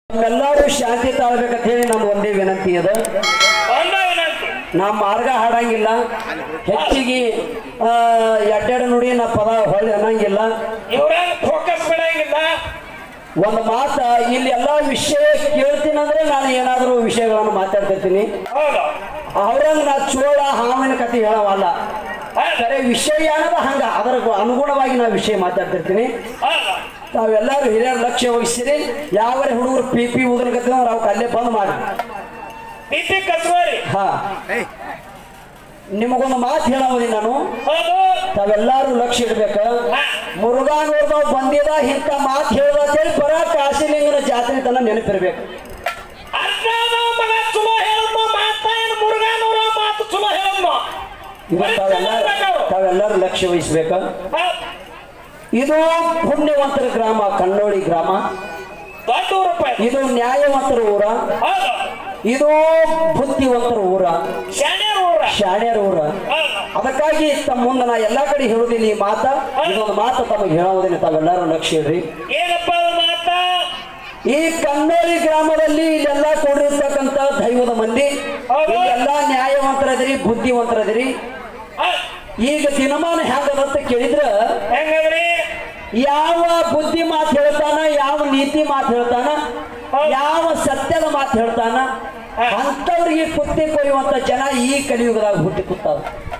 ನಮ್ಮೆಲ್ಲರೂ ಶಾಂತಿ ತಾಳ್ಬೇಕಂತ ಹೇಳಿ ನಮ್ದು ಒಂದೇ ವಿನಂತಿ ಅದ ಒಂದೇ ವಿನಂತಿ ನಾ ಮಾರ್ಗ ಹಾಡಂಗಿಲ್ಲ ಹೆಚ್ಚಿಗೆ ಆ, ಎಡ್ಡೆರಡು ನುಡಿ ನಾ ಪದ ಹೊಳ್ಳಿ ಅನ್ನಂಗಿಲ್ಲ ಇವ್ರಾಗ ಫೋಕಸ್ ಬಿಡಂಗಿಲ್ಲ ಒಂದು ಮಾತ ಇಲ್ಲಿ ಎಲ್ಲಾ ವಿಷಯ ಕೇಳ್ತೀನಂದ್ರೆ ನಾನು ಏನಾದರೂ ವಿಷಯಗಳನ್ನು ಮಾತಾಡ್ತಿರ್ತೀನಿ ಹೌದು ಅವ್ರಂಗ ನಾ ಚೋಳ ಹಾವಿನ ಕತೆ ಹೇಳವಲ್ಲ ಹೌದು ಸರಿ ವಿಷಯ ಅನ್ನೋದು ಹಂಗ ಅದರ ಅನುಗುಣವಾಗಿ ನಾ ವಿಷಯ ಮಾತಾಡ್ತಿರ್ತೀನಿ ಹೌದು ತಾವೆಲ್ಲರೂ ಹಿರಿಯರ ಲಕ್ಷ್ಯ ವಹಿಸಿರಿ ಯಾವ ಹುಡುಗರು ಪಿ ಪಿ ಊದನಕತ್ತಿನ ಅವ್ರು ಅವಕ್ಕೆ ಅಲ್ಲೇ ಬಂದ್ ಮಾಡಿ ಬಿಪಿ ಕಸುವರಿ ಹಾ ನಿಮಗೊಂದು ಮಾತು ಹೇಳೋದಿ ನಾನು ಹೌದು ತಾವೆಲ್ಲರೂ ಲಕ್ಷ್ಯ ಇಡ್ಬೇಕ ಮುರುಘಾನೂರ್ದವ್ ಬಂದಿದ ಇಂಥ ಮಾತು ಹೇಳ್ದ ಅಂತೇಳಿ ಬರ ಕಾಶಿಲಿಂಗನ ಜಾತ್ರೆ ತನ ನೆನಪಿರ್ಬೇಕು ಅರ್ಧದ ಮಗ ಚಲೋ ಹೇಳಮ್ಮ ಮಾತಾಯನ ಮುರುಗಾನವರ ಮಾತು ಚಲೋ ಹೇಳಮ್ಮ ಇದು ತಾವೆಲ್ಲ ತಾವೆಲ್ಲರೂ ಲಕ್ಷ್ಯ ವಹಿಸ್ಬೇಕ ಇದು ಪುಣ್ಯವಂತರ ಗ್ರಾಮ ಕನ್ನೋಳಿ ಗ್ರಾಮ ದೊಡ್ಡ ರೂಪಾಯಿ ಇದು ನ್ಯಾಯವಂತರ ಊರ ಹೌದು ಇದು ಬುದ್ಧಿವಂತರ ಊರ ಶಾಣೆ ಊರ ಶಾಣ್ಯರ ಊರ ಹೌದು ಅದಕ್ಕಾಗಿ ತಮ್ಮ ಮುಂದೆ ನಾ ಎಲ್ಲಾ ಕಡೆ ಹೇಳುದಿಲ್ಲ ಈ ಮಾತ ಇದೊಂದು ಮಾತು ತಮಗೆ ಹೇಳೋದಿಲ್ಲ ತಾವೆಲ್ಲರೂ ಲಕ್ಷ್ಯ ಇಡ್ರಿ ಏನಪ್ಪ ಅದು ಮಾತ ಈ ಕನ್ನೋಳಿ ಗ್ರಾಮದಲ್ಲಿ ಇಲ್ಲೆಲ್ಲ ಕೂಡಿರ್ತಕ್ಕಂಥ ದೈವದ ಮಂದಿ ಹೌದು. ಎಲ್ಲ ನ್ಯಾಯವಂತರದಿರಿ ಬುದ್ಧಿವಂತರದಿರಿ ಹೌದು. ಈಗ ದಿನಮಾನ ಹೆಂಗದಂತ ಕೇಳಿದ್ರ ಹೆಂಗದ್ರಿ ಯಾವ ಬುದ್ಧಿ ಮಾತು ಹೇಳ್ತಾನ ಯಾವ ನೀತಿ ಮಾತು ಹೇಳ್ತಾನ ಹೌದು. ಯಾವ ಸತ್ಯದ ಮಾತು ಹೇಳ್ತಾನ ಅಂತವ್ರಿಗೆ ಕುತ್ತಿ ಕೊಯ್ಯುವಂತ ಜನ ಈ ಕಲಿಯುಗದಾಗ ಹುಟ್ಟಿ ಕೂತಾವ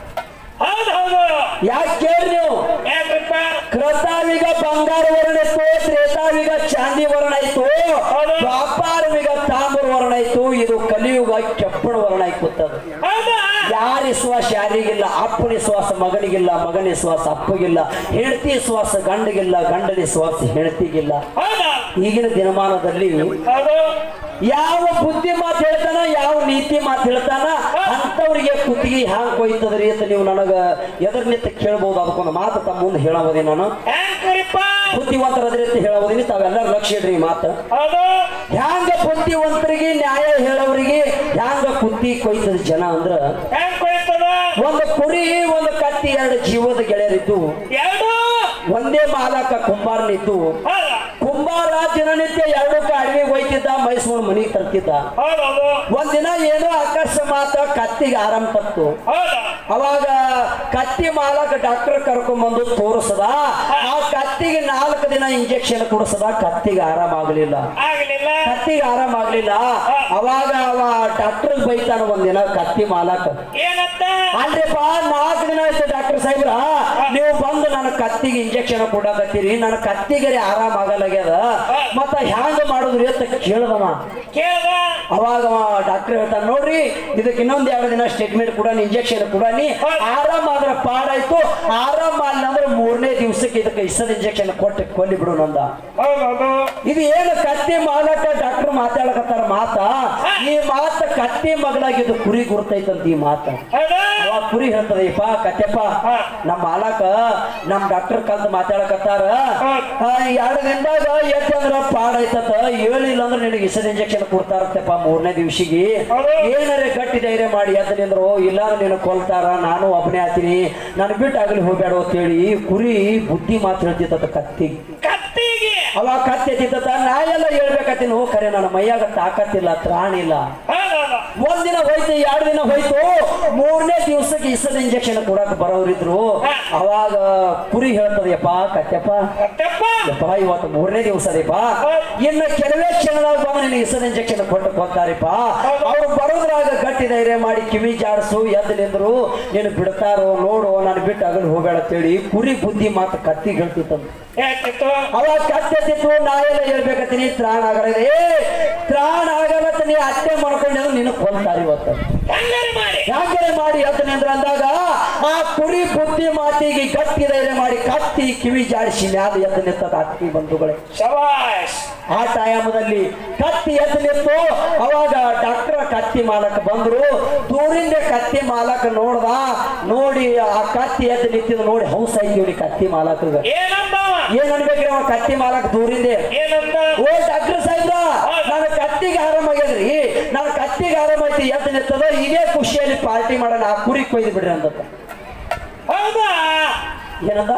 ಹೌದು ಹೌದು ಯಾಕೆ ಕೇಳಿ ನೀವು ಯಾಕಪ್ಪ ಕೃತಾವಿಗ ಬಂಗಾರ ವರ್ಣ ಇತ್ತು ತ್ರೇತಾವಿಗ ಚಾಂದಿ ವರ್ಣ ಇತ್ತು ಹೌದು. ವ್ಯಾಪಾರವಿಗ ತಾಮ್ರ ವರ್ಣ ಇತ್ತು ಇದು ಕಲಿಯುಗ ಕೆಪ್ಪಣ ವರ್ಣ ಇಕ್ಕುತ್ತದ ಹೌದಾ ಯಾರ ವಿಶ್ವಾಸ ಯಾರಿಗಿಲ್ಲ ಅಪ್ಪನ ವಿಶ್ವಾಸ ಮಗನಿಗಿಲ್ಲ ಮಗನ ವಿಶ್ವಾಸ ಅಪ್ಪಗಿಲ್ಲ ಹೆಂಡತಿ ವಿಶ್ವಾಸ ಗಂಡಗಿಲ್ಲ ಗಂಡನ ವಿಶ್ವಾಸ ಹೆಂಡತಿಗಿಲ್ಲ ಹೌದಾ ಈಗಿನ ದಿನಮಾನದಲ್ಲಿ ಹೌದು ಯಾವ ಬುದ್ಧಿ ಮಾತು ಹೇಳ್ತಾನ ಯಾವ ನೀತಿ ಮಾತು ಹೇಳ್ತಾನ ಅಂತವ್ರಿಗೆ ಕುತ್ತಿಗೆ ಹ್ಯಾಂಗ್ ಕೊಯ್ತದ್ರಿ ಅಂತ ನೀವು ನನಗ ಎದುರು ನಿಂತ ಕೇಳ್ಬೋದು ಅದಕ್ಕೊಂದು ಮಾತು ತಮ್ಮ ಮುಂದೆ ಹೇಳಬೋದಿ ನಾನು ಹೆಂಗ್ರಿಪ್ಪ ಬುದ್ಧಿವಂತರದ್ರಿ ಅಂತ ಹೇಳಬೋದಿನಿ ತಾವೆಲ್ಲರೂ ಲಕ್ಷ್ಯ ಇಡ್ರಿ ಈ ಮಾತು ಹೌದು ಹ್ಯಾಂಗ ಬುದ್ಧಿವಂತರಿಗೆ ನ್ಯಾಯ ಹೇಳೋರಿಗೆ ಹ್ಯಾಂಗ ಕುತ್ತಿ ಕೊಯ್ತದ ಜನ ಅಂದ್ರ ಹೆಂಗ್ ಕೊಯ್ತದ ಒಂದು ಕುರಿ ಒಂದು ಕತ್ತಿ ಎರಡು ಜೀವದ ಗೆಳೆಯರಿದ್ದು ಎರಡು ಒಂದೇ ಮಾಲಕ ಕುಂಬಾರನಿದ್ದು ಹೌದು ಕುಂಬಾರ ದಿನನಿತ್ಯ ಎರಡಕ್ಕೆ ಅಡವಿಗೆ ಹೋಯ್ತಿದ್ದ ಮೈಸೂರು ಮನೆಗೆ ತರ್ತಿದ್ದ ಹೌದು ಹೌದು ಒಂದಿನ ಏನೋ ಅಕಸ್ಮಾತ್ ಕತ್ತಿಗೆ ಆರಾಮ್ ತತ್ತು ಹೌದು ಅವಾಗ ಕತ್ತಿ ಮಾಲಕ ಡಾಕ್ಟರ್ ಕರ್ಕೊಂಡ್ಬಂದು ತೋರಿಸದ ಆ ಕತ್ತಿಗೆ ನಾಲ್ಕು ದಿನ ಇಂಜೆಕ್ಷನ್ ಕೊಡಿಸದ ಕತ್ತಿಗೆ ಆರಾಮ ಆಗ್ಲಿಲ್ಲ ಆಗ್ಲಿಲ್ಲ ಕತ್ತಿಗೆ ಆರಾಮ ಆಗ್ಲಿಲ್ಲ ಅವಾಗ ಅವ ಡಾಕ್ಟರ್ ಬೈತಾನ ಒಂದಿನ ಕತ್ತಿ ಮಾಲಕ ಏನಂತ ಅಲ್ರಿಪ್ಪ ನಾಲ್ಕು ದಿನ ಆಯ್ತು ಡಾಕ್ಟರ್ ಸಾಹೇಬ್ರ ನೀವು ಬಂದು ನನ್ನ ಕತ್ತಿಗೆ ಇಂಜೆಕ್ಷನ್ ಕೊಡಕತ್ತೀರಿ ನನ್ನ ಕತ್ತಿಗೆ ಆರಾಮ ಆಗಲಾಗ್ಯದ ಮತ್ತ ಹ್ಯಾಂಗ ಮಾಡುದ್ರಿ ಅಂತ ಕೇಳ್ದವ ಕೇಳ್ದ ಅವಾಗ ಡಾಕ್ಟರ್ ಹೇಳ್ತಾನೆ ನೋಡ್ರಿ ಇದಕ್ಕೆ ಇನ್ನೊಂದ್ ಎರಡು ದಿನ ಸ್ಟೇಟ್ಮೆಂಟ್ ಕೂಡ ಇಂಜೆಕ್ಷನ್ ಕೂಡ ಆರಾಮ ಆದ್ರ ಪಾಡಾಯ್ತು ಆರಾಮ ಅಲ್ಲ ಅಂದ್ರೆ ಮೂರನೇ ದಿವಸಕ್ಕೆ ಇದಕ್ಕೆ ಇಸದ ಇಂಜೆಕ್ಷನ್ ಕೊಟ್ಟು ಕೊಲ್ಲಿ ಬಿಡು ನಂದ ಹೌದು ಹೌದು ಇದು ಏನು ಕತ್ತಿ ಮಾಲಕ ಡಾಕ್ಟರ್ ಮಾತಾಡಕತ್ತಾರ ಮಾತ ಈ ಮಾತ ಕತ್ತಿ ಮಗಳಾಗಿದ್ದು ಕುರಿ ಗುರ್ತೈತಂತ ಈ ಮಾತ ಹೌದಾ ಅವಾಗ ಕುರಿ ಹೇಳ್ತದಪ್ಪ ಕತ್ತೆಪ್ಪ ನಮ್ಮ ಮಾಲಕ ನಮ್ ಡಾಕ್ಟರ್ ಕಲ್ತ್ ಮಾತಾಡಕತ್ತಾರ ಆ, ಎರಡು ದಿನದಾಗ ಎತ್ತಂದ್ರ ಪಾಡೈತತ ಹೇಳಿಲ್ಲ ಅಂದ್ರೆ ನಿನಗೆ ಇಸದ ಇಂಜೆಕ್ಷನ್ ಕೊಡ್ತಾರತ್ತಪ್ಪ ಮೂರನೇ ದಿವ್ಸಿಗೆ ಹೌದು. ಏನಾರೆ ಗಟ್ಟಿ ಧೈರ್ಯ ಮಾಡಿ ಎದ್ದ ನಿಂದ್ರು ಇಲ್ಲ ನಿನ್ನ ಕೊಲ್ತಾರ ನಾನು ಒಬ್ಬನೇ ಆತೀನಿ ನಾನು ಬಿಟ್ಟು ಆಗಲಿ ಹೋಗ್ಬೇಡ ಅಂತೇಳಿ ಕುರಿ ಬುದ್ಧಿ ಮಾತು ಹೇಳ್ತಿತ್ತ ಕತ್ತಿ ಕತ್ತಿಗೆ ಅವಾಗ ಕತ್ತಿ ಎತ್ತಿತ್ತ ನಾ ಎಲ್ಲ ಹೇಳ್ಬೇಕತ್ತೀನಿ ಹೋ ಖರೆ ನನ್ನ ಮೈಯಾಗ ತಾಕತ್ತಿಲ್ಲ ತ್ರಾಣಿಲ್ಲ ಹೌದು ಹೌದು ಒಂದಿನ ಹೋಯ್ತು ಎರಡು ದಿನ ಹೋಯ್ತು ಮೂರನೇ ದಿವಸಕ್ಕೆ ಇಸದ ಇಂಜೆಕ್ಷನ್ ಕೊಡಕ್ ಬರೋರಿದ್ರು ಅವಾಗ ಕುರಿ ಹೇಳ್ತದೆಯಪ್ಪ ಕತ್ತೆಪ್ಪ ಕತ್ತಪ್ಪ ಯಪ್ಪ ಇವತ್ತು ಮೂರನೇ ದಿವಸ ರೀಪ ಇನ್ನು ಕೆಲವೇ ಕ್ಷಣದಾಗ ಬಂದು ನಿನಗೆ ಇಸದ ಇಂಜೆಕ್ಷನ್ ಕೊಟ್ಟು ಕೊಡ್ತಾರಿಪ್ಪ ಅವ್ರು ಬರೋದ್ರಾಗ ಗಟ್ಟಿ ಧೈರ್ಯ ಮಾಡಿ ಕಿವಿ ಜಾಡಿಸು ಎದ್ದು ನಿಂದ್ರು ನೀನು ಬಿಡ್ತಾರೋ ನೋಡು ನಾನು ಬಿಟ್ಟು ಆಗಲು ಹೋಗಬೇಡ ಅಂತೇಳಿ ಕುರಿ ಬುದ್ಧಿ ಮಾತು ಕತ್ತಿ ಹೇಳ್ತಿತ್ತಂತ ಯಾಕಿತ್ತು ಅವಾಗ ಕತ್ತೆತ್ತಿತ್ತು ನಾ ಎಲ್ಲ ಹೇಳ್ಬೇಕತ್ತೀನಿ ತ್ರಾಣ ಆಗಲ್ಲ ಏ ತ್ರಾಣ ಆಗಲ್ಲ ನೀ ಅಟ್ಟೆ ಮಾಡ್ಕೊಂಡು ನಿನ್ನ ಕೊಲ್ತಾರೆ ಇವತ್ತು ಹೆಂಗಾರೆ ಮಾಡಿ ಯಾಕೆ ಮಾಡಿ ಹೇಳ್ತಾನೆ ಅಂದ್ರೆ ಅಂದಾಗ ಆ ಕುರಿ ಬುದ್ಧಿ ಮಾತಿಗೆ ಗಟ್ಟಿ ಧೈರ್ಯ ಮಾಡಿ ಕತ್ತಿ ಕಿವಿ ಜಾಡಿಸಿ ಮ್ಯಾಲ ಎದ್ದು ನಿಂತದ ಅತ್ತಿ ಬಂಧುಗಳೇ ಶಬಾಷ್ ಆ ಟೈಮದಲ್ಲಿ ಕತ್ತಿ ಎದ್ದು ನಿಂತು ಅವಾಗ ಡಾಕ್ಟರ್ ಕತ್ತಿ ಮಾಲಕ್ ಬಂದ್ರು ದೂರಿಂದ ಕತ್ತಿ ಮಾಲಕ್ ನೋಡ್ದ ನೋಡಿ ಆ ಕತ್ತಿ ಎದ್ದು ನಿಂತಿದ್ ನೋಡಿ ಹೌಸ್ ಆಯ್ತು ಇವ್ನಿಗೆ ಕತ್ತಿ ಮಾಲಕ್ಗ ಏನಂದವ ಏನ್ ಅನ್ಬೇಕ್ರಿ ಅವ ಕತ್ತಿ ಮಾಲಕ್ ದೂರಿಂದೆ ಏನಂದ ಓ ಡಾಕ್ಟರ್ ಸಾಹೇಬ್ರ ನನ್ನ ಕತ್ತಿಗೆ ಆರಾಮಾಗ್ಯದ್ರಿ ನನ್ನ ಕತ್ತಿಗೆ ಆರಾಮಾಯ್ತು ಎದ್ದು ನಿಂತದ ಇದೇ ಖುಷಿಯಲ್ಲಿ ಪಾರ್ಟಿ ಮಾಡೋಣ ಆ ಕುರಿ ಕೊಯ್ದು ಬಿಡ್ರಿ ಅಂತ ಹೌದಾ ಏನಂದ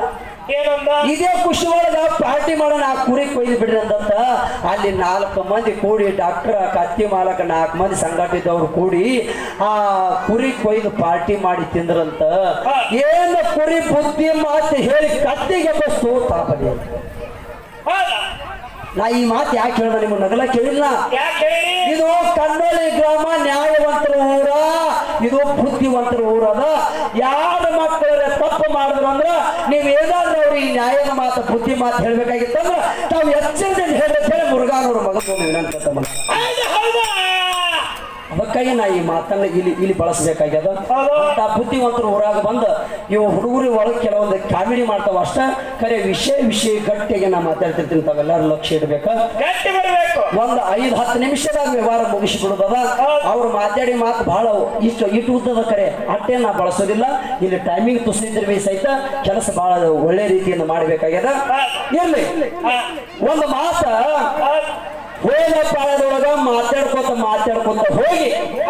ಏನಂದ ಇದೇ ಖುಷಿ ಒಳಗ ಪಾರ್ಟಿ ಮಾಡೋಣ ಆ ಕುರಿ ಕೊಯ್ದು ಬಿಡ್ರಿ ಅಂದಂತ ಅಲ್ಲಿ ನಾಲ್ಕು ಮಂದಿ ಕೂಡಿ ಡಾಕ್ಟರ್ ಕತ್ತಿ ಮಾಲಕ ನಾಲ್ಕು ಮಂದಿ ಸಂಘಟಿದ್ದವ್ರು ಕೂಡಿ ಆ ಕುರಿ ಕೊಯ್ದು ಪಾರ್ಟಿ ಮಾಡಿ ತಿಂದ್ರಂತ ಏನು ಕುರಿ ಬುದ್ಧಿ ಮಾತು ಹೇಳಿ ಕತ್ತಿಗೆ ಬಸ್ತು ತಾಪದೆ ಹೌದಾ ನಾ ಈ ಮಾತು ಯಾಕೆ ಹೇಳ್ದ ನಿಮ್ಮ ನಗಲ ಕೇಳಿಲ್ಲ ಯಾಕೆ ಹೇಳಿ ಇದು ಕನ್ನೋಳಿ ಗ್ರಾಮ ನ್ಯಾಯವಂತರ ಊರ ಇದು ಬುದ್ಧಿವಂತರ ಊರದ ಯಾರ ಮಕ್ಕಳ ತಪ್ಪು ಮಾಡಿದ್ರು ಅಂದ್ರ ನೀವ್ ಏನಾದ್ರೂ ಅವ್ರಿಗೆ ನ್ಯಾಯದ ಮಾತು ಬುದ್ಧಿ ಮಾತು ಹೇಳ್ಬೇಕಾಗಿತ್ತಂದ್ರ ತಾವು ಎಚ್ಚರದಿಂದ ಹೇಳಿ ಮುರುಘಾನವ್ರ ಮಗನ ವಿನಂತಿ ತಮ್ಮ ಹೌದಾ ಹೌದಾ ಅದಕ್ಕಾಗಿ ನಾ ಈ ಮಾತನ್ನ ಇಲ್ಲಿ ಇಲ್ಲಿ ಬಳಸಬೇಕಾಗ್ಯದ ಹೌದು. ಅಂತ ಬುದ್ಧಿವಂತರ ಊರಾಗ ಬಂದ ಇವು ಹುಡುಗರು ಒಳಗೆ ಕೆಲವೊಂದು ಕಾಮಿಡಿ ಮಾಡ್ತಾವ ಅಷ್ಟ ಖರೆ ವಿಷಯ ವಿಷಯ ಗಟ್ಟಿಗೆ ನಾ ಮಾತಾಡ್ತಿರ್ತೀನಿ ತಾವೆಲ್ಲರೂ ಲಕ್ಷ್ಯ ಇಡ್ಬೇಕ ಗಟ್ಟಿ ಬರಬೇಕು ಒಂದ್ ಐದ್ ಹತ್ತು ನಿಮಿಷದಾಗ ವ್ಯವಹಾರ ಮುಗಿಸಿ ಬಿಡುದದ ಅವ್ರು ಮಾತಾಡಿ ಮಾತು ಬಹಳ ಇಷ್ಟು ಇಟ್ಟು ಉದ್ದದ ಕರೆ ಅಟ್ಟೆ ನಾ ಬಳಸೋದಿಲ್ಲ ಇಲ್ಲಿ ಟೈಮಿಂಗ್ ತುಸಿದ್ರೆ ಬಿ ಸಹಿತ ಕೆಲಸ ಬಹಳ ಒಳ್ಳೆ ರೀತಿಯಿಂದ ಮಾಡಬೇಕಾಗ್ಯದ ಇರ್ಲಿ ಒಂದು ಮಾತ ಹೋದ ಪಾಳದೊಳಗ ಮಾತಾಡ್ಕೊತ ಮಾತಾಡ್ಕೊತ ಹೋಗಿ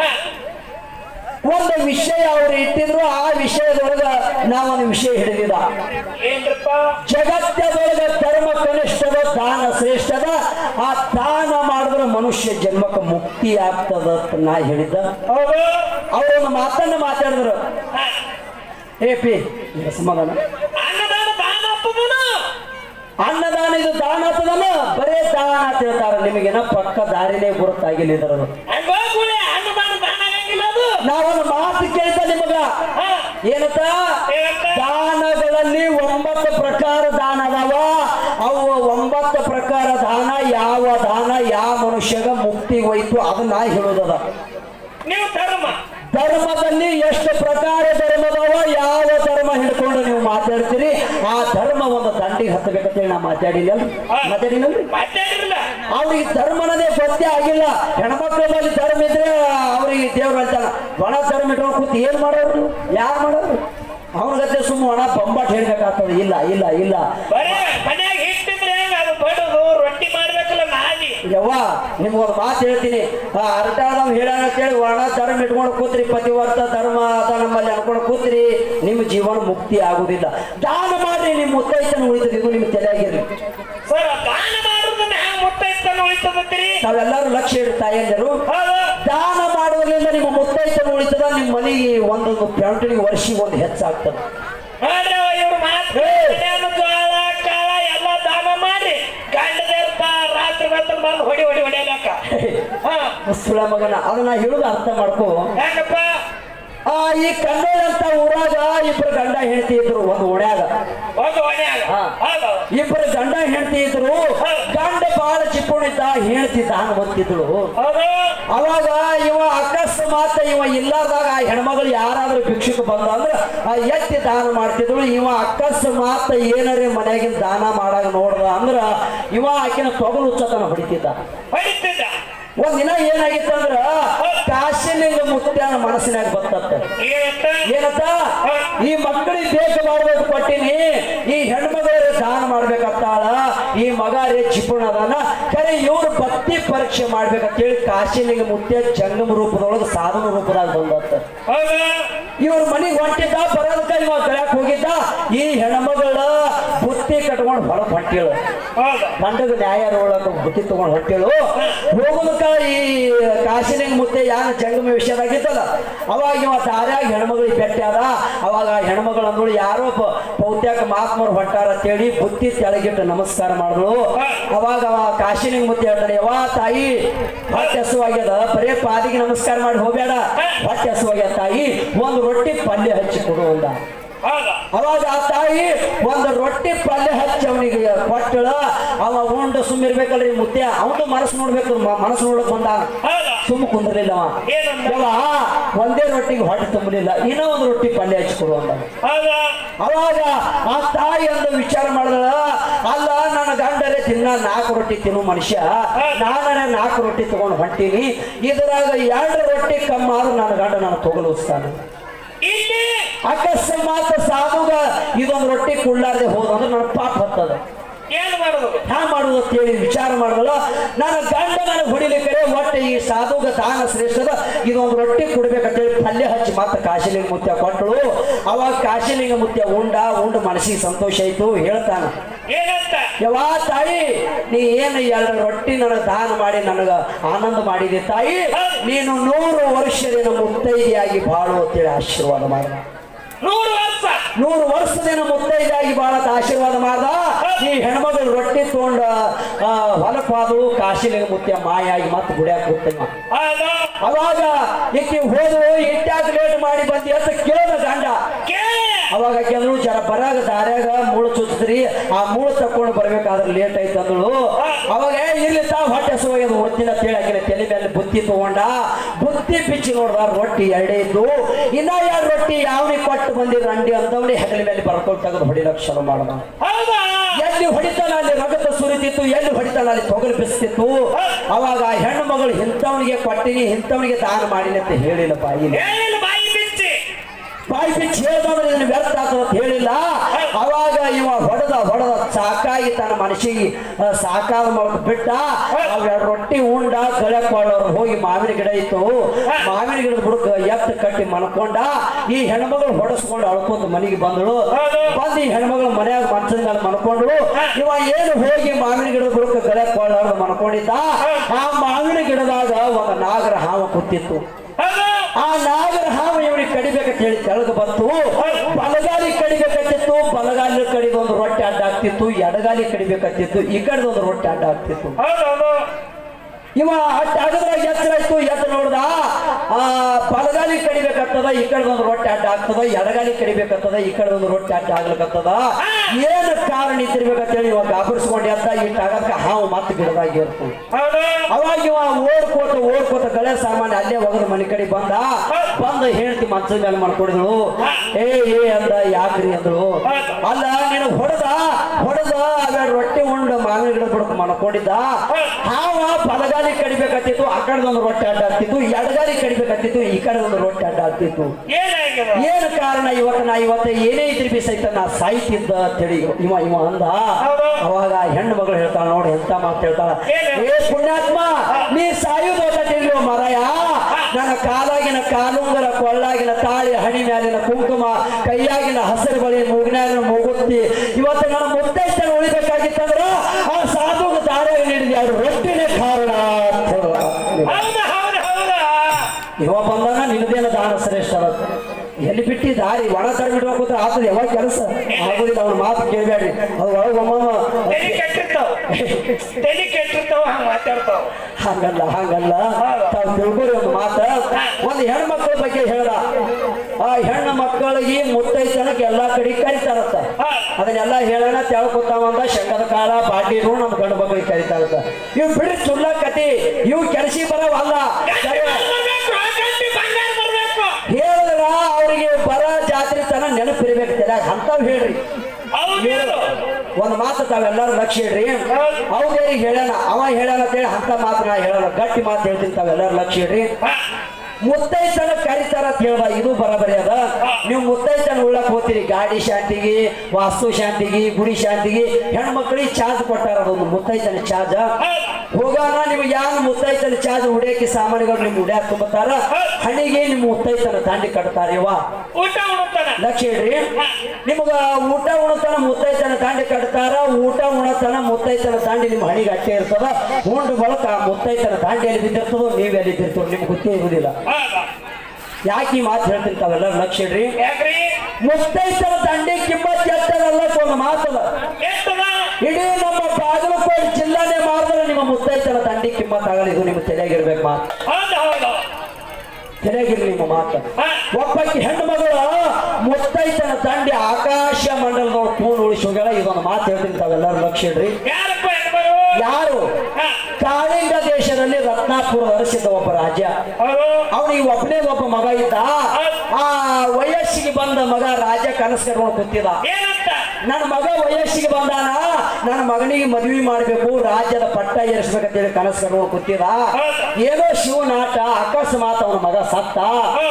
ಒಂದು ವಿಷಯ ಅವ್ರು ಇಟ್ಟಿದ್ರು ಆ ವಿಷಯದೊಳಗ ನಾವೊಂದು ವಿಷಯ ಹಿಡಿದಿದ ಏನ್ರಪ್ಪ ಜಗತ್ತದೊಳಗ ಧರ್ಮ ಕನಿಷ್ಠದ ದಾನ ಶ್ರೇಷ್ಠದ ಆ ದಾನ ಮಾಡಿದ್ರೆ ಮನುಷ್ಯ ಜನ್ಮಕ್ಕೆ ಮುಕ್ತಿ ಆಗ್ತದ ಅಂತ ನಾ ಹೇಳಿದ್ದ ಹೌದು ಅವರೊಂದು ಮಾತನ್ನ ಮಾತಾಡಿದ್ರು ಹಾ. ಏ ಪಿ ಈಗ ಸಮಾಧಾನ ಅನ್ನದಾನ ದಾನ ಅಪ್ಪದನ ಅನ್ನದಾನ ಇದು ದಾನ ಆಗ್ತದಲ್ಲ ಬರೇ ದಾನ ಅಂತ ಹೇಳ್ತಾರ ನಿಮಗೇನ ಪಕ್ಕ ದಾರಿನೇ ಗುರುತಾಗಿಲ್ಲ ಇದರದು ಹಂಗೋಗುಳೆ ಅನ್ನದಾನ ದಾನ ಆಗಂಗಿಲ್ಲ ಅದು ನಾವೊಂದು ಮಾತು ಕೇಳ್ತ ನಿಮಗ ಹಾ. ಏನಂತ ಏನಂತ? ದಾನಗಳಲ್ಲಿ ಒಂಬತ್ತು ಪ್ರಕಾರ ದಾನ ಅದಾವ ಅವು ಒಂಬತ್ತು ಪ್ರಕಾರ ದಾನ ಯಾವ ದಾನ ಯಾವ ಮನುಷ್ಯಗ ಮುಕ್ತಿ ಹೋಯ್ತು ಅದನ್ನ ಹೇಳೋದದ ನೀವು ಧರ್ಮ ಧರ್ಮದಲ್ಲಿ ಎಷ್ಟು ಪ್ರಕಾರ ಧರ್ಮದವ ಯಾವ ಧರ್ಮ ಹಿಡ್ಕೊಂಡು ನೀವು ಮಾತಾಡ್ತೀರಿ ಆ ಧರ್ಮ ಒಂದು ದಂಡಿಗೆ ಹತ್ತಬೇಕಂತೇಳಿ ನಾ ಮಾತಾಡಿಲ್ಲ ಮಾತಾಡಿನಲ್ರಿ ಮಾತಾಡಿರಲ್ಲ ಅವ್ರಿಗೆ ಧರ್ಮನದೇ ಗೊತ್ತೇ ಆಗಿಲ್ಲ ಹೆಣ್ಮಕ್ಳಲ್ಲಿ ಧರ್ಮ ಇದ್ರೆ ಅವ್ರಿಗೆ ದೇವ್ರು ಹೇಳ್ತಾನ ಒಣ ಧರ್ಮ ಇಟ್ಕೊಂಡು ಕೂತು ಏನ್ ಮಾಡೋರು ಯಾರು ಮಾಡೋರು ಅವನ ಗತೆ ಸುಮ್ಮ ಒಣ ಬೊಂಬಾಟ್ ಹೇಳ್ಬೇಕಾಗ್ತದೆ ಇಲ್ಲ ಇಲ್ಲ ಇಲ್ಲ ಬರೇ ಮನ್ಯಾಗ ಹಿಟ್ಟಿದ್ರೆ ಹೆಂಗ ಅದು ಬಡದು ರೊಟ್ಟಿ ಮಾಡ್ಬೇಕಲ್ಲ ನಾದಿ ಯವ್ವ ನಿಮ್ಗೊಂದು ಮಾತು ಹೇಳ್ತೀನಿ ಆ ಅರ್ಟಾದವ್ ಹೇಳೋಣ ಅಂತೇಳಿ ಒಣ ಧರ್ಮ ಇಟ್ಕೊಂಡು ಕೂತ್ರಿ ಪತಿವರ್ತ ಧರ್ಮ ಅದ ನಮ್ಮಲ್ಲಿ ಅನ್ಕೊಂಡು ಕೂತ್ರಿ ನಿಮ್ಮ ಜೀವನ ಮುಕ್ತಿ ಆಗುದಿಲ್ಲ ದಾನ ಮಾಡ್ರಿ ನಿಮ್ಮ ಮುತ್ತೈತನ ಉಳಿತದೆ ಇದು ನಿಮ್ಮ ತಲೆಯಾಗಿರ್ಲಿ ಸರ್ ದಾನ ಮಾಡೋದನ್ನ ಹ್ಯಾಂಗ ಮುತ್ತೈತನ ಉಳಿತದತ್ತೀರಿ ನಾವೆಲ್ಲರೂ ಲಕ್ಷ್ಯ ಇಡ್ತಾ ತಾಯಂದಿರು ಹೌದು ದಾನ ಮಾಡೋದ್ರಿಂದ ನಿಮ್ಮ ಮುತ್ತೈತನ ಉಳಿತದ ನಿಮ್ಮ ಮನೆಗೆ ಒಂದೊಂದು ಪ್ಯಾಂಟಿಗೆ ವರ್ಷಿಗೆ ಒಂದು ಹೆಚ್ಚಾಗ್ತದೆ ನೋಡ್ರಿ ಇವ್ರು ಮಾತು ಮಧ್ಯಾಹ್ನ ಜೋಳ ಕಾಳ ಎಲ್ಲ ದಾನ ಮಾಡಿ ಗಂಡ ದೇವ್ರ ರಾತ್ರಿ ಬಂದು ಬಂದು ಹೊಡಿ ಹೊಡಿ ಹೊಡಿಯಲಕ್ಕ ಹಾ ಮುಸ್ಲಿಂ ಮಗನ ಅದನ್ನ ಹೇಳುದು ಅರ್ಥ ಮಾಡ್ಕೋ ಹೆಂಗಪ್ಪ ಆ ಈ ಕನ್ನಡ ಅಂತ ಊರಾಗ ಇಬ್ರು ಗಂಡ ಹೆಂಡತಿ ಇದ್ರು ಒಂದು ಓಣ್ಯಾಗ ಒಂದು ಹೊಡ್ಯಾಗ ಹಾ. ಹೌದು ಇಬ್ರು ಗಂಡ ಹೆಂಡತಿ ಇದ್ರು ಗಂಡ ಬಾಳ ಚಿಪ್ಪುಣಿದ್ದ ಹೆಂಡತಿ ದಾನ ಬಂತಿದ್ರು ಹೌದು ಅವಾಗ ಇವ ಅಕಸ್ಮಾತ್ ಇವ ಇಲ್ಲದಾಗ ಆ ಹೆಣ್ಮಗಳು ಯಾರಾದ್ರೂ ಭಿಕ್ಷುಕ ಬಂದ ಅಂದ್ರ ಆ ಎತ್ತಿ ದಾನ ಮಾಡ್ತಿದ್ರು ಇವ ಅಕಸ್ಮಾತ್ ಏನಾರೇ ಮನ್ಯಾಗಿನ ದಾನ ಮಾಡಾಗ ನೋಡ್ದ ಅಂದ್ರ ಇವ ಆಕಿನ ತೊಗಲು ಹುಚ್ಚತನ ಹೊಡಿತಿದ್ದ ಹೊಡಿತಿದ್ದ ಒಂದ್ ದಿನ ಏನಾಗಿತ್ತು ಅಂದ್ರ ಕಾಶಿಲಿಂಗ ಮುತ್ಯಾನ ಮನಸ್ಸಿನಾಗ ಬರ್ತತ್ತ ಏನಂತ ಏನಂತ ಈ ಮಕ್ಕಳಿಗೆ ಬೇಕು ಮಾಡ್ಬೇಕು ಕೊಟ್ಟಿನಿ ಈ ಹೆಣ್ಮಗಳಿಗೆ ದಾನ ಮಾಡ್ಬೇಕಂತಾಳ ಈ ಮಗ ರೇ ಚಿಪ್ಪುಣದಾನ ಕರೆ ಇವ್ರು ಭಕ್ತಿ ಪರೀಕ್ಷೆ ಮಾಡ್ಬೇಕಂತೇಳಿ ಕಾಶಿಲಿಂಗ ಮುತ್ಯ ಜಂಗಮ ರೂಪದೊಳಗೆ ಸಾಧನ ರೂಪದಾಗ ಬಂದತ್ತ ಹೌದು ಇವ್ರ ಮನೆಗೆ ಹೊಂಟಿದ್ದ ಬರೋದಕ್ಕ ಇವ ಕಳ್ಯಾಕ್ ಹೋಗಿದ್ದ ಈ ಹೆಣ್ಮಗಳ ಬುತ್ತಿ ಕಟ್ಕೊಂಡು ಹೊರಗೆ ಹೊಂಟಿಳು ಹೌದು ಗಂಡಗ ನ್ಯಾಯ ನೋಡಕ ಬುತ್ತಿ ತಗೊಂಡು ಹೊಂಟಿಳು ಹೋಗೋದಕ್ಕ ಈ ಕಾಶಿಲಿಂಗ ಮುತ್ತೆ ಯಾನ ಜಂಗಮ ವಿಷಯದಾಗಿತ್ತಲ್ಲ ಅವಾಗ ಇವ ದಾರ್ಯಾಗ ಹೆಣ್ಮಗಳಿಗೆ ಭೇಟಿ ಆದ ಅವಾಗ ಆ ಹೆಣ್ಮಗಳು ಅಂದಳು ಯಾರೋ ಪ- ಪೌತ್ಯಾಕ ಮಹಾತ್ಮರು ಹೊಂಟಾರ ಅಂತೇಳಿ ಬುತ್ತಿ ತೆಳಗಿಟ್ಟು ನಮಸ್ಕಾರ ಮಾಡಿದ್ರು ಅವಾಗ ಅವ ಕಾಶಿಲಿಂಗ ಮುತ್ತೆ ಹೇಳ್ತಾನೆ ಯವ್ವ ತಾಯಿ ಹೊಟ್ಟೆ ಹಸುವಾಗ್ಯದ ಬರೇ ಪಾದಿಗೆ ನಮಸ್ಕಾರ ಮಾಡಿ ಹೋಗ್ಬೇಡ ಹೊಟ್ಟೆ ಹಸುವಾಗ್ಯದ ತಾಯಿ ಒಂದು ರೊಟ್ಟಿ ಪಲ್ಯ ಹಚ್ಚಿ ಕೊಡು ಅಂದ ಹೌದು ಅವಾಗ ಆ ತಾಯಿ ಒಂದು ರೊಟ್ಟಿ ಪಲ್ಯ ಹಚ್ಚಿ ಅವನಿಗೆ ಕೊಟ್ಟಳ ಅವ ಉಂಡು ಸುಮ್ಮಿರ್ಬೇಕಲ್ರಿ ಮುತ್ಯ ಅವನು ಮನಸ್ಸು ನೋಡ್ಬೇಕು ಮ- ಮನಸ್ಸು ನೋಡಕ್ ಬಂದ ಹೌದು ಸುಮ್ಮ ಕುಂದ್ರಲಿಲ್ಲ ಅವ ಏನಂದ ಯವ್ವ, ಒಂದೇ ರೊಟ್ಟಿಗೆ ಹೊಟ್ಟೆ ತುಂಬಲಿಲ್ಲ ಇನ್ನೂ ಒಂದು ರೊಟ್ಟಿ ಪಲ್ಯ ಹಚ್ಕೊಡು ಅಂದ ಹೌದು ಅವಾಗ ಆ ತಾಯಿ ಒಂದು ವಿಚಾರ ಮಾಡಿದಳ ಅಲ್ಲ ನನ್ನ ಗಂಡರೇ ದಿನ ನಾಲ್ಕು ರೊಟ್ಟಿ ತಿನ್ನು ಮನುಷ್ಯ ನಾನೇ ನಾಲ್ಕು ರೊಟ್ಟಿ ತಗೊಂಡು ಹೊಂಟೀನಿ ಇದ್ರಾಗ ಎರಡು ರೊಟ್ಟಿ ಕಮ್ಮಾದ್ರು ನನ್ನ ಗಂಡ ನಾನು ತೊಗಲಿಸ್ತಾನೆ ಇಲ್ಲಿ ಅಕಸ್ಮಾತ್ ಸಾಧುಗ ಇದೊಂದು ರೊಟ್ಟಿ ಕುಳ್ಳಾರ್ದೆ ಹೋದಂದ್ರೆ ನನ್ನ ಪಾಪ ಹತ್ತದ ಏನ್ ಮಾಡುದು ಹ್ಯಾ ಮಾಡುದು ಅಂತ ಹೇಳಿ ವಿಚಾರ ಮಾಡಿದಳು ನನ್ನ ಗಂಡ ನನಗೆ ಹೊಡಿಲಿಕ್ಕೆ ಒಟ್ಟು ಈ ಸಾಧುಗ ದಾನ ಶ್ರೇಷ್ಠದ ಇದೊಂದು ರೊಟ್ಟಿ ಕೊಡ್ಬೇಕಂತೇಳಿ ಪಲ್ಯ ಹಚ್ಚಿ ಮತ್ತೆ ಕಾಶಿಲಿಂಗ ಮುತ್ಯ ಕೊಟ್ಟಳು ಅವಾಗ ಕಾಶಿಲಿಂಗ ಮುತ್ಯ ಉಂಡ ಉಂಡು ಮನಸ್ಸಿಗೆ ಸಂತೋಷ ಆಯ್ತು ಹೇಳ್ತಾನ ಏನಂತ ಯವಾ ತಾಯಿ ನೀ ಏನು ಎರಡು ರೊಟ್ಟಿ ನನಗೆ ದಾನ ಮಾಡಿ ನನಗ ಆನಂದ ಮಾಡಿದೆ ತಾಯಿ ನೀನು ನೂರು ವರ್ಷದಿನ ಮುತ್ತೈದೆಯಾಗಿ ಬಾಳು ಅಂತೇಳಿ ಆಶೀರ್ವಾದ ಮಾಡ ನೂರು ವರ್ಷ ನೂರು ವರ್ಷದಿನ ಮುತ್ತೈದೆಯಾಗಿ ಬಾಳತ ಆಶೀರ್ವಾದ ಮಾಡ್ದ ಈ ಹೆಣ್ಮಗಳು ರೊಟ್ಟಿ ತಗೊಂಡ ಹೊಲಕ್ಕೆ ಹೋದಳು ಕಾಶಿಲಿಂಗ ಮುತ್ಯ ಮಾಯಾಗಿ ಮತ್ತೆ ಗುಡಿಯಾಕ ಕೂತಮ್ಮ ಹೌದು ಅವಾಗ ಈಕಿ ಹೋದಳು ಇಟ್ಟಾಗ ಲೇಟ್ ಮಾಡಿ ಬಂದಿ ಅಂತ ಕೇಳಿದ ಗಂಡ ಕೇಳಿ ಅವಾಗ ಕೆಲವು ಜರ ಬರಾಗ ದಾರ್ಯಾಗ ಮೂಳು ಚುಚ್ಚಿದ್ರಿ ಆ ಮೂಳು ತಕೊಂಡು ಬರ್ಬೇಕಾದ್ರೆ ಲೇಟ್ ಆಯ್ತು ಅಂದಳು ಅವಾಗ ಏ, ಇರ್ಲಿ ತಾ ಹೊಟ್ಟೆ ಸುವಾಗ ಒತ್ತಿನ ತೇಳಕಿನ ತಲೆ ಮೇಲೆ ಬುತ್ತಿ ತಗೊಂಡ ಬುತ್ತಿ ಬಿಚ್ಚಿ ನೋಡ್ದ ರೊಟ್ಟಿ ಎರಡೇ ಇದ್ದು ಇನ್ನ ಎರಡು ರೊಟ್ಟಿ ಯಾವನಿಗೆ ಕೊಟ್ಟು ಬಂದಿರ ಅಂಡಿ ಅಂತವನಿ ಹೆಗಲ ಮೇಲೆ ಬರ್ಕೊಂಡು ತೆಗೆದು ಹೊಡಿಲಕ್ಕೆ ಶುರು ಮಾಡ್ದ ಹೌದಾ ಎಲ್ಲಿ ಹೊಡಿತಾನ ಅಲ್ಲಿ ರಗತ ಸುರಿತಿತ್ತು ಎಲ್ಲಿ ಹೊಡಿತಾನ ಅಲ್ಲಿ ತೊಗಲು ಬಿಸ್ತಿತ್ತು ಅವಾಗ ಆ ಹೆಣ್ಣು ಮಗಳು ಇಂಥವನಿಗೆ ಕೊಟ್ಟಿನಿ ಇಂಥವನಿಗೆ ದಾನ ಮಾಡಿನಿ ಅಂತ ಹೇಳಿಲ್ಲ ಬಾಯಿಲಿ ಹೇಳಿಲ್ಲ ಬಾಯಿ ಬಿಚ್ಚಿ ಬಾಯಿ ಬಿಚ್ಚಿ ಹೇಳ್ದವ್ರು ಇದನ್ನ ವ್ಯರ್ಥ ಆಗ್ತದೆ ಅಂತ ಹೇಳಿಲ್ಲ ಅವಾಗ ಇವ ಹೊಡೆದ ಹೊಡೆದ ಸಾಕಾಗಿ ತನ್ನ ಮನಸ್ಸಿಗೆ ಆ, ಸಾಕಾದ ಮೂಲಕ ಬಿಟ್ಟ ಅವೆರಡು ರೊಟ್ಟಿ ಉಂಡ ಗಳಕೊಳ್ಳೋರು ಹೋಗಿ ಮಾವಿನ ಗಿಡ ಇತ್ತು ಮಾವಿನ ಗಿಡದ ಬುಡಕ ಎತ್ತ ಕಟ್ಟಿ ಮನ್ಕೊಂಡ ಈ ಹೆಣ್ಮಗಳು ಹೊಡೆಸ್ಕೊಂಡು ಅಳ್ಕೊಂತ ಮನೆಗೆ ಬಂದಳು ಬಂದು ಈ ಹೆಣ್ಮಗಳು ಮನ್ಯಾಗ ಮಂಚದ ಮೇಲೆ ಮನ್ಕೊಂಡ್ರು ಇವ ಏನು ಹೋಗಿ ಮಾವಿನ ಗಿಡದ ಬುಡಕ ಗಳಕೊಳ್ಳೋರು ಮನ್ಕೊಂಡಿದ್ದ ಆ ಮಾವಿನ ಗಿಡದಾಗ ಒಂದು ನಾಗರ ಹಾವು ಕೂತಿತ್ತು ಹೌದು ಆ ನಾಗರ ಹಾವು ಇವನಿಗೆ ಕಡಿಬೇಕಂತ ಹೇಳಿ ಕೆಳಗೆ ಬಂತು ಬಲಗಾಲಿ ಕಡಿಬೇಕಂತಿತ್ತು ಬಲಗಾಲಿ ಕಡಿದ ಒಂದು ರೊಟ್ಟೆ ಅಡ್ಡ ಆಗ್ತಿತ್ತು ಎಡಗಾಲಿ ಕಡಿಬೇಕಂತಿತ್ತು ಈ ಕಡೆದ ಒಂದು ರೊಟ್ಟೆ ಅಡ್ಡ ಆಗ್ತಿತ್ತು ಹೌದೌದು ಇವ ಅಡ್ಡ ಆಗದ್ರಾಗ ಎಚ್ಚರ ಆಯ್ತು ಎದ್ದು ನೋಡ್ದ ಆ ಬಲಗಾಲಿ ಕಡಿಬೇಕಂತದ ಈ ಕಡೆ ಒಂದು ರೊಟ್ಟೆ ಅಡ್ಡ ಆಗ್ತದ ಎಡಗಾಲಿ ಕಡಿಬೇಕಂತದ ಈ ಕಡೆ ಒಂದು ರೊಟ್ಟೆ ಅಡ್ಡ ಆಗ್ಲಿಕ್ಕತ್ತದ ಏನು ಕಾರಣ ಇದ್ದಿರ್ಬೇಕಂತೇಳಿ ಇವಾಗ ಗಾಬರಿಸ್ಕೊಂಡು ಎದ್ದ ಇಟ್ಟು ಆಗಕ್ಕ ಹಾವು ಮತ್ತೆ ಗಿಡದಾಗ ಇರ್ತದೆ ಹೌದು ಅವಾಗ ಇವ ಓಡ್ಕೋತ ಓಡ್ಕೋತ ಗಳೆ ಸಾಮಾನ್ಯ ಅಲ್ಲೇ ಹೋಗದ ಮನೆ ಕಡೆ ಬಂದ ಬಂದ ಹೇಳ್ತಿ ಮಂಚದ ಮೇಲೆ ಮಾಡ್ಕೊಂಡಿದ್ಳು ಏ ಏ ಅಂದ ಯಾಕ್ರಿ ಅಂದಳು ಅಲ್ಲ ನೀನು ಹೊಡೆದ ಹೊಡೆದ ಅವೆರಡು ರೊಟ್ಟಿ ಉಂಡು ಮಾವಿನ ಗಿಡ ಬಿಡಕ್ ಮಾಡ್ಕೊಂಡಿದ್ದ ಹಾವ ಬಲಗಾಲಿ ಕಡಿಬೇಕತ್ತಿತ್ತು ಆ ಕಡೆ ಒಂದು ರೊಟ್ಟೆ ಅಡ್ಡ ಆಗ್ತಿತ್ತು ಎಡಗಾಲಿ ಕಡಿಬೇಕತ್ತಿತ್ತು ಈ ಕಡೆ ಒಂದು ರೊಟ್ಟೆ ಅಡ್ಡ ಆಗ್ತಿತ್ತು ಏನಾಗಿದೆ ಏನು ಕಾರಣ ಇವತ್ತು ನಾ ಇವತ್ತು ಏನೇ ಇದ್ರಿ ಬಿ ಸಹಿತ ನಾ ಸಾಯ್ತಿದ್ದ ಅಂತೇಳಿ ಇವ ಇವ ಅಂದ ಅವಾಗ ಆ ಹೆಣ್ಣು ಮಗಳು ಹೇಳ್ತಾಳ ನೋಡಿ ಎಂತ ಮಾತು ಹೇಳ್ತಾಳ ಏನು? ಏ ಪುಣ್ಯಾತ್ಮ ನೀ ಸಾಯುವುದು ಗೊತ್ತಿಲ್ವೋ ಮರಯ ನನ್ನ ಕಾಲಾಗಿನ ಕಾಲುಂಗರ ಕೊಳ್ಳಾಗಿನ ತಾಳಿ ಹಣಿ ಮ್ಯಾಲಿನ ಕುಂಕುಮ ಕೈಯಾಗಿನ ಹಸಿರು ಬಳಿ ಮೂಗಿನಾಗಿನ ಮೂಗುತ್ತಿ ಇವತ್ತು ನನ್ನ ಮುತ್ತೈತನ ಉಳಿಬೇಕಾಗಿತ್ತಂದ್ರ ಆ ಸಾಧುಗ ದಾರಿಯಾಗಿ ನೀಡಿದ ಎರಡು ರೊಟ್ಟಿನೇ ಕಾರಣ ಅಂತ ಹೇಳುವ. ಹೌದು ಹೌದು ಹೌದಾ ಇವ ಬಂದಾನ ನಿನ್ನದೇನ ದಾನ ಶ್ರೇಷ್ಠ ಅವತ್ತು. ಎಲ್ಲಿ ಬಿಟ್ಟಿ ದಾರಿ ಒಣ ತರ ಬಿಡ್ಬೇಕು ಆತದ ಯಾವಾಗ ಕೆಲಸ ಆಗುದಿಲ್ಲ ಅವ್ನ ಮಾತು ಕೇಳಬೇಡ್ರಿ ಅದು ಒಳಗೆ ಒಮ್ಮಮ್ಮ ತಲೆ ಕೆಟ್ಟಿರ್ತಾವ ತಲೆ ಕೆಟ್ಟಿರ್ತಾವ ಹಂಗ ಮಾತಾಡ್ತಾವ ಹಂಗಲ್ಲ ಹಂಗಲ್ಲ ತಾವು ತಿಳ್ಕೊರಿ ಒಂದು ಮಾತ ಒಂದು ಹೆಣ್ಮಕ್ಳ ಬಗ್ಗೆ ಹೇಳ ಆ ಹೆಣ್ಣು ಮಕ್ಕಳಿಗೆ ಮುತ್ತೈತನಕ್ಕೆ ಎಲ್ಲಾ ಕಡೆ ಕರಿತಾರತ್ತ ಅದನ್ನೆಲ್ಲ ಹೇಳೋಣ ತೆಳ್ಕೊತಾವಂದ ಶಂಕದ ಕಾಲ ಬಾಟಿರು ನಮ್ಮ ಗಂಡು ಮಕ್ಕಳಿಗೆ ಕರಿತಾರತ್ತ ಇವ್ ಬಿಡ್ರಿ ಸುಳ್ಳ ಕತಿ ಇವ್ ಕೆಲಸಿ ಬರವಲ್ಲ ಸರಿ. ಬರ್ಬೇಕು, ಆ ಗಂಟಿ ಬಂಗಾರ ಬರ್ಬೇಕು ಹೇಳಿದ್ರ ಅವರಿಗೆ ಬರ ಜಾತ್ರೆ ತನ ನೆನಪಿರ್ಬೇಕು ತಲ್ಯಾಗ ಅಂತಾವ್ ಹೇಳ್ರಿ ಹೌದು ಹೇಳು. ಒಂದ್ ಮಾತು ತಾವೆಲ್ಲರೂ ಲಕ್ಷ ಇಡ್ರಿ ಅವ್ರಿಗೆ ಹೇಳೋಣ ಅವ ಹೇಳೋಣ ಅಂತೇಳಿ ಅಂತ ಮಾತು ನಾ ಹೇಳೋಣ ಗಟ್ಟಿ ಮಾತು ಹೇಳ್ತೀನಿ ತಾವೆಲ್ಲರೂ ಲಕ್ಷ ಇಡ್ರಿ ಹಾ, ಮುತ್ತೈತನ ಕರಿತಾರ ಅಂತ ಹೇಳ್ದ ಇದು ಬರಬರಿ ಅದ ನೀವು ಮುತ್ತೈತನ ಉಳ್ಳಕ್ ಹೋಗ್ತೀರಿ ಗಾಡಿ ಶಾಂತಿಗೆ ವಾಸ್ತು ಶಾಂತಿಗೆ ಗುಡಿ ಶಾಂತಿಗೆ ಹೆಣ್ಮಕ್ಳಿಗೆ ಚಾರ್ಜ್ ಕೊಟ್ಟಾರ ಅದೊಂದು ಮುತ್ತೈತನ ಚಾರ್ಜ್ ಹೋಗೋಣ ನಿಮ್ಗೆ ಯಾವ ಮುತ್ತೈತನ ಚಾರ್ಜ್ ಉಡಿಯಕ್ಕೆ ಸಾಮಾನುಗಳು ನಿಮ್ ಉಡ್ಯಾಕ ತುಂಬತಾರ ಹಣಿಗೆ ನಿಮ್ಮ ಮುತ್ತೈತನ ದಾಂಡಿ ಕಟ್ತಾರೇವಾ ಊಟ ಉಣ್ತಾನ ಲಕ್ಷ ಇಡ್ರಿ ನಿಮಗ ಊಟ ಉಣತನ ಮುತ್ತೈತನ ದಾಂಡಿ ಕಟ್ತಾರ ಊಟ ಉಣತನ ಮುತ್ತೈತನ ದಾಂಡಿ ನಿಮ್ಮ ಹಣಿಗೆ ಅಟ್ಟೆ ಇರ್ತದ ಉಂಡು ಬಳಕ ಆ ಮುತ್ತೈತನ ದಾಂಡಿ ಎಲ್ಲಿ ಬಿದ್ದಿರ್ತದೋ ನೀವ್ ಎಲ್ಲಿ ಬಿದ್ದಿರ್ತೋ ನಿಮ್ಗೆ ಗೊತ್ತೇ ಇರುವುದಿಲ್ಲ ಹೌದಾ ಯಾಕೆ ಈ ಮಾತು ಹೇಳ್ತೀನಿ ತಾವೆಲ್ಲರೂ ಲಕ್ಷ ಇಡ್ರಿ ಯಾಕ್ರಿ ಮುತ್ತೈತರ ದಂಡಿ ಕಿಮ್ಮತ್ ಎತ್ತದಲ್ಲ ಒಂದು ಮಾತದ ಎಷ್ಟದ ಇಡೀ ನಮ್ಮ ಬಾಗಲಕೋಟೆ ಜಿಲ್ಲಾನೇ ಮಾಡಿದ್ರೆ ನಿಮ್ಮ ಮುತ್ತೈತರ ದಂಡಿ ಕಿಮ್ಮತ್ ಆಗಲ್ಲ ಇದು ನಿಮ್ಮ ತಲೆಯಾಗಿರ್ಬೇಕು ಮಾತು ಹೌದು ಹೌದು ತಲೆಯಾಗಿರ್ಲಿ ನಿಮ್ಮ ಮಾತು ಹಾ, ಒಬ್ಬಾಕಿ ಹೆಣ್ಣು ಮಗಳು ಮುತ್ತೈತನ ದಂಡಿ ಆಕಾಶ ಮಂಡಲದೊಳಗೆ ಕೂನ್ ಉಳಿಸಿ ಹೋಗ್ಯಾಳ ಇದೊಂದು ಮಾತು ಹೇಳ್ತೀನಿ ತಾವೆಲ್ಲರೂ ಲಕ್ಷ ಇಡ್ರಿ ಯಾರಪ್ಪ ಹೆಣ್ಮಗಳು ಯಾರು ಹಾ, ಕಾಳಿಂಗ ದೇಶದಲ್ಲಿ ರತ್ನಾಪುರ ಹರಿಸಿದ ಒಬ್ಬ ರಾಜ್ಯ ಹೌದು ಅವನಿಗೆ ಒಬ್ಬನೇ ಒಬ್ಬ ಮಗ ಇದ್ದ ಆ ವಯಸ್ಸಿಗೆ ಬಂದ ಮಗ ರಾಜ ಕನಸು ಕಟ್ಕೊಂಡು ಕೂತಿದ್ದ ಏನಂತ ನನ್ನ ಮಗ ವಯಸ್ಸಿಗೆ ಬಂದಾನ ನನ್ನ ಮಗನಿಗೆ ಮದುವೆ ಮಾಡ್ಬೇಕು ರಾಜ್ಯದ ಪಟ್ಟ ಏರಿಸ್ಬೇಕಂತೇಳಿ ಕನಸು ಕರ್ಕೊಂಡು ಕೂತಿದ ಏನೋ ಶಿವನಾಟ ಅಕಸ್ಮಾತ್ ಅವನ ಮಗ ಸತ್ತ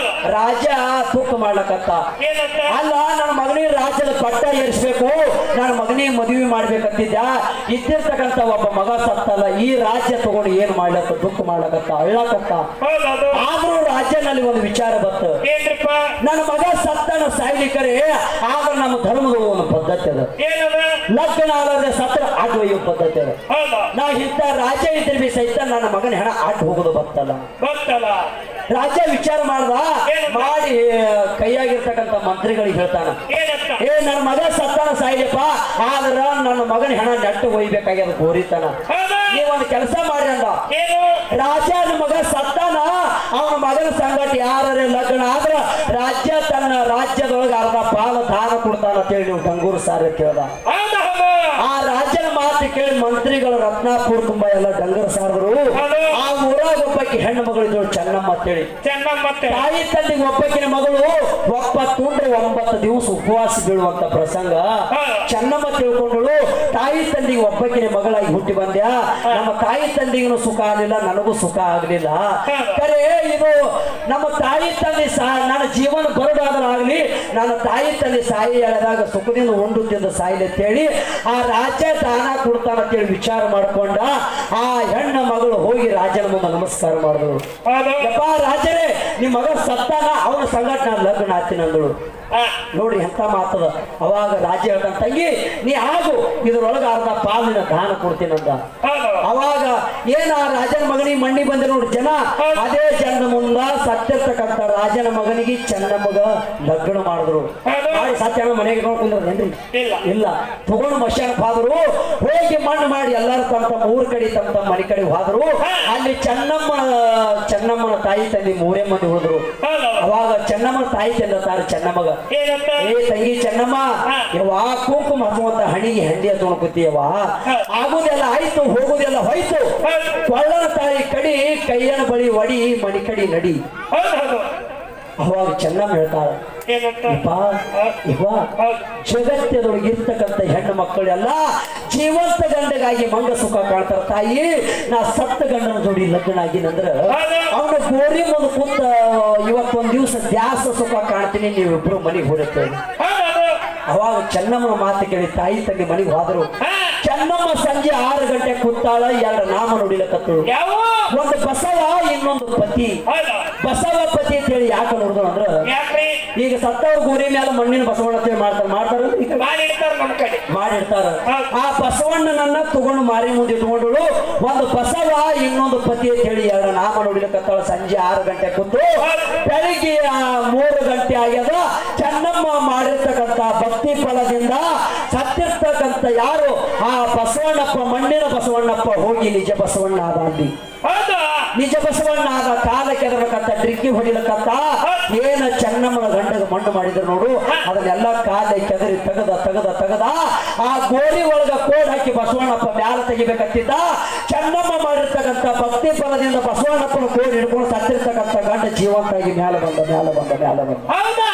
ರಾಜ ತೂಕ ಮಾಡ್ಲಕತ್ತ ಏನಂತ ಅಲ್ಲ ನನ್ನ ಮಗನಿಗೆ ರಾಜ್ಯದ ಪಟ್ಟ ಏರಿಸ್ಬೇಕು ನನ್ನ ಮಗನಿಗೆ ಮದುವೆ ಮಾಡ್ಬೇಕಂತಿದ್ದ ಇದ್ದಿರ್ತಕ್ಕಂಥ ಒಬ್ಬ ಮಗ ಸತ್ತಲ್ಲ ಈ ರಾಜ್ಯ ತಗೊಂಡು ಏನ್ ಮಾಡ್ಲತ್ತ ದುಃಖ ಮಾಡ್ಲಕತ್ತ ಅಳ್ಳಕತ್ತ ಹೌದೌದು ಆದ್ರೂ ರಾಜ್ಯನಲ್ಲಿ ಒಂದು ವಿಚಾರ ಬತ್ತು ಏನ್ರಿಪ್ಪ ನನ್ನ ಮಗ ಸತ್ತನ ಸಾಯ್ಲಿಕ್ಕರೆ ಆದ್ರೆ ನಮ್ಮ ಧರ್ಮದ ಒಂದು ಪದ್ಧತಿ ಅದ ಏನದ ಲಗ್ನ ಆಗದೆ ಸತ್ರ ಆಟ ಒಯ್ಯೋ ಪದ್ಧತಿ ಅದ ಹೌದು ನಾ ಇಂಥ ರಾಜ್ಯ ಇದ್ರೆ ಬಿ ಸಹಿತ ನನ್ನ ಮಗನ ಹೆಣ ಆಟ ಹೋಗೋದು ಬರ್ತಲ್ಲ ಗೊತ್ತಲ್ಲ ರಾಜ್ಯ ವಿಚಾರ ಮಾಡ್ದ ಮಾಡಿ ಕೈಯಾಗಿರ್ತಕ್ಕಂಥ ಮಂತ್ರಿಗಳಿಗೆ ಹೇಳ್ತಾನ ಏನಂತ ಏ ನನ್ನ ಮಗ ಸತ್ತಾನ ಸಾಯ್ಲಿಪ್ಪ ಆದ್ರ ನನ್ನ ಮಗನ ಹೆಣ ನೆಟ್ಟು ಒಯ್ಬೇಕಾಗ್ಯದ ಗೋರಿತನ ಹೌದಾ ನೀವೊಂದು ಕೆಲಸ ಮಾಡಿ ಅಂದ ಏನು ರಾಜನ ಮಗ ಸತ್ತಾನ ಅವನ ಮಗನ ಸಂಗಟ ಯಾರೇ ಲಗ್ನ ಆದ್ರ ರಾಜ್ಯ ತನ್ನ ರಾಜ್ಯದೊಳಗ ಅರ್ಧ ಪಾಲ ದಾನ ಕೊಡ್ತಾನ ಅಂತೇಳಿ ನೀವು ಗಂಗೂರು ಸಾರಿ ಕೇಳ್ದ ಹೌದಾ ಹೌದು ಆ ರಾಜ್ಯನ ಮಾತು ಕೇಳಿ ಮಂತ್ರಿಗಳು ರತ್ನಾಪುರ ತುಂಬಾ ಎಲ್ಲ ಡಂಗರ್ ಸಾರದ್ರು ಆ ಊರಾಗ ಒಬ್ಬಾಕಿ ಹೆಣ್ಣು ಮಗಳಿದ್ರು ಚೆನ್ನಮ್ಮ ಅಂತೇಳಿ ಚೆನ್ನಮ್ಮ ಮತ್ತೆ ತಾಯಿ ತಂದೆಗೆ ಒಬ್ಬಕಿನ ಮಗಳು ಒಪ್ಪತ್ತುಂಡ್ರೆ ಒಂಬತ್ತು ದಿವಸ ಉಪವಾಸ ಬೀಳುವಂತ ಪ್ರಸಂಗ ಚೆನ್ನಮ್ಮ ತಿಳ್ಕೊಂಡಳು ತಾಯಿ ತಂದೆಗೆ ಒಬ್ಬಕಿನ ಮಗಳಾಗಿ ಹುಟ್ಟಿ ಬಂದ್ಯಾ ನಮ್ಮ ತಾಯಿ ತಂದೆಗೂ ಸುಖ ಆಗಲಿಲ್ಲ ನನಗೂ ಸುಖ ಆಗಲಿಲ್ಲ ಕರೆ ಇದು ನಮ್ಮ ತಾಯಿ ತಂದೆ ಸಾ ನನ್ನ ಜೀವನ ಬರಡಾದ್ರಾಗ್ಲಿ ನನ್ನ ತಾಯಿ ತಂದೆ ಸಾಯಿ ಎಳೆದಾಗ ಸುಖದಿಂದ ಉಂಡು ತಿಂದು ಸಾಯಿಲಿ ಅಂತೇಳಿ ಆ ರಾಜ್ಯ ದಾನ ಕೊಡ್ತಾನ ಅಂತೇಳಿ ವಿಚಾರ ಮಾಡ್ಕೊಂಡ ಆ ಹೆಣ್ಣ ಮಗಳು ಹೋಗಿ ರಾಜನ ಮುಂದೆ ನಮಸ್ಕಾರ ಮಾಡಿದಳು ಹೌದು ಯಪ್ಪ ರಾಜರೇ ನಿಮ್ಮ ಮಗ ಸತ್ತಾನ ಅವನ ಸಂಗಟ ನಾನು ಲಗ್ನ ಆಗ್ತೀನಿ ಅಂದಳು ಹಾ ನೋಡ್ರಿ ಎಂತ ಮಾತದ ಅವಾಗ ರಾಜ ಹೇಳ್ತಾನ ತಂಗಿ ನೀ ಆಗು ಇದ್ರೊಳಗ ಅರ್ಧ ಪಾಲಿನ ದಾನ ಕೊಡ್ತೀನಂದ ಹೌದು ಅವಾಗ ಏನ ಆ ರಾಜನ ಮಗನಿಗೆ ಮಂಡಿ ಬಂದೆ ನೋಡಿ ಜನ ಅದೇ ಜನದ ಮುಂದ ಸತ್ತಿರ್ತಕ್ಕಂಥ ರಾಜನ ಮಗನಿಗೆ ಚೆನ್ನಮ್ಮಗ ಲಗ್ನ ಮಾಡಿದ್ರು ಹೌದು. ಮಾಡಿ ಸತ್ಯನ ಮನೆಗೆ ನೋಡ್ಕೊಂಡ್ರೇನ್ರಿ ಇಲ್ಲ ಇಲ್ಲ ತಗೊಂಡು ಮಶಾನಕ್ಕೆ ಹೋದ್ರು ಹೋಗಿ ಮಣ್ಣು ಮಾಡಿ ಎಲ್ಲರೂ ತಮ್ಮ ತಮ್ಮ ಊರ್ ಕಡೆ ತಮ್ಮ ತಮ್ಮ ಮನೆ ಕಡೆ ಹೋದ್ರು ಅಲ್ಲಿ ಚೆನ್ನಮ್ಮ ಚೆನ್ನಮ್ಮನ ತಾಯಿ ತಂದೆ ಮೂರೇ ಮಂದಿ ಹೋದ್ರು ಹೌದು ಅವಾಗ ಚೆನ್ನಮ್ಮನ ತಾಯಿ ತಂದೆ ತಾರ ಚೆನ್ನಮ್ಮಗ ಏನಂತ ಏ ತಂಗಿ ಚೆನ್ನಮ್ಮ ಯವ್ವಾ ಕುಂಕುಮ ಹಚ್ಚುವಂತ ಹಣಿಗೆ ಹಂಡಿ ಹಚ್ಕೊಂಡು ಕೂತಿಯವ್ವ ಆಗುದೆಲ್ಲ ಆಯ್ತು ಹೋಗುದೆಲ್ಲ ಹೋಯ್ತು ಕೊಳ್ಳನ ತಾಯಿ ಕಡಿ ಕೈಯನ ಬಳಿ ಒಡಿ ಮನಿ ಕಡಿ ನಡಿ ಹೌದು ಹೌದು ಅವಾಗ ಚೆನ್ನಮ್ಮ ಹೇಳ್ತಾಳ ಏನಂತ ಇಪ್ಪ ಇವ್ವ ಹೌದು ಜಗತ್ತದೊಳಗೆ ಇರ್ತಕ್ಕಂಥ ಹೆಣ್ಣು ಮಕ್ಕಳೆಲ್ಲ ಜೀವಂತ ಗಂಡಗಾಗಿ ಮಂಗ ಸುಖ ಕಾಣ್ತಾರ ತಾಯಿ ನಾ ಸತ್ತ ಗಂಡನ ಜೋಡಿ ಲಗ್ನ ಆಗಿನಂದ್ರ ಅವನ ಗೋರಿ ಮುಂದೆ ಕೂತ ಇವತ್ತೊಂದ್ ದಿವಸ ದ್ಯಾಸ ಸುಖ ಕಾಣ್ತೀನಿ ನೀವಿಬ್ರು ಮನೆಗೆ ಹೊಡಿತೇವೆ ಹೌದು ಹೌದು ಅವಾಗ ಚೆನ್ನಮ್ಮನ ಮಾತು ಕೇಳಿ ತಾಯಿ ತಂದೆ ಮನೆಗೆ ಹೋದರು ಹಾ ಚೆನ್ನಮ್ಮ ಸಂಜೆ ಆರು ಗಂಟೆ ಕೂತಾಳ ಎರಡು ನಾಮ ನುಡಿಲಕತ್ತಳು ಯಾವ ಒಂದು ಬಸವ ಇನ್ನೊಂದು ಪತಿ ಹೌದು ಬಸವ ಪತಿ ಅಂತ ಹೇಳಿ ಯಾಕೆ ನೋಡಿದ್ರು ಅಂದ್ರ ಯಾಕ್ರಿ ಈಗ ಸತ್ತವ್ರ ಗೋರಿ ಮೇಲೆ ಮಣ್ಣಿನ ಬಸವಣ್ಣ ಅಂತ ಹೇಳಿ ಮಾಡ್ತಾರ ಮಾಡ್ತಾರ ಈಗ ಮಾಡಿರ್ತಾರ ನಮ್ ಕಡೆ ಮಾಡಿರ್ತಾರ ಆ ಬಸವಣ್ಣನನ್ನ ತಗೊಂಡು ಮಾರಿ ಮುಂದೆ ಇಟ್ಕೊಂಡಳು ಒಂದು ಬಸವ ಇನ್ನೊಂದು ಪತಿ ಅಂತ ಹೇಳಿ ಎರಡು ನಾಮ ನೋಡಿಲಕತ್ತಾಳ ಸಂಜೆ ಆರು ಗಂಟೆ ಕೂತು ಬೆಳಿಗ್ಗೆ ಆ ಮೂರು ಗಂಟೆ ಆಗ್ಯದ ಚೆನ್ನಮ್ಮ ಮಾಡಿರ್ತಕ್ಕಂಥ ಭಕ್ತಿ ಫಲದಿಂದ ಸತ್ತಿರ್ತಕ್ಕಂಥ ಯಾರು ಆ ಬಸವಣ್ಣಪ್ಪ ಮಣ್ಣಿನ ಬಸವಣ್ಣಪ್ಪ ಹೋಗಿ ನಿಜ ಬಸವಣ್ಣ ಆದ ಅಲ್ಲಿ ಹೌದು ನಿಜ ಬಸವಣ್ಣ ಆದ ಕಾಲ ಕೆದರಬೇಕಂತ ಡ್ರಿಕ್ಕಿ ಹೊಡಿಲಕ್ಕಂತ ಏನ ಚೆನ್ನಮ್ಮನ ಗಂಡಗ ಮಣ್ಣು ಮಾಡಿದ್ರು ನೋಡು ಅದನ್ನೆಲ್ಲ ಕಾಲೆ ಕೆದರಿ ತೆಗದ ತೆಗದ ತೆಗದ ಆ ಗೋರಿ ಒಳಗ ಕೋಡ್ ಹಾಕಿ ಬಸವಣ್ಣಪ್ಪ ಮ್ಯಾಲ ತೆಗಿಬೇಕಂತಿದ್ದ ಚೆನ್ನಮ್ಮ ಮಾಡಿರ್ತಕ್ಕಂಥ ಭಕ್ತಿ ಫಲದಿಂದ ಬಸವಣ್ಣಪ್ಪನ ಕೋಡ್ ಹಿಡ್ಕೊಂಡು ಸತ್ತಿರ್ತಕ್ಕಂಥ ಗಂಡ ಜೀವಂತಾಗಿ ಮ್ಯಾಲ ಬಂದ ಮ್ಯಾಲ ಬಂದ ಮ್ಯಾಲ ಬಂದ ಹೌದಾ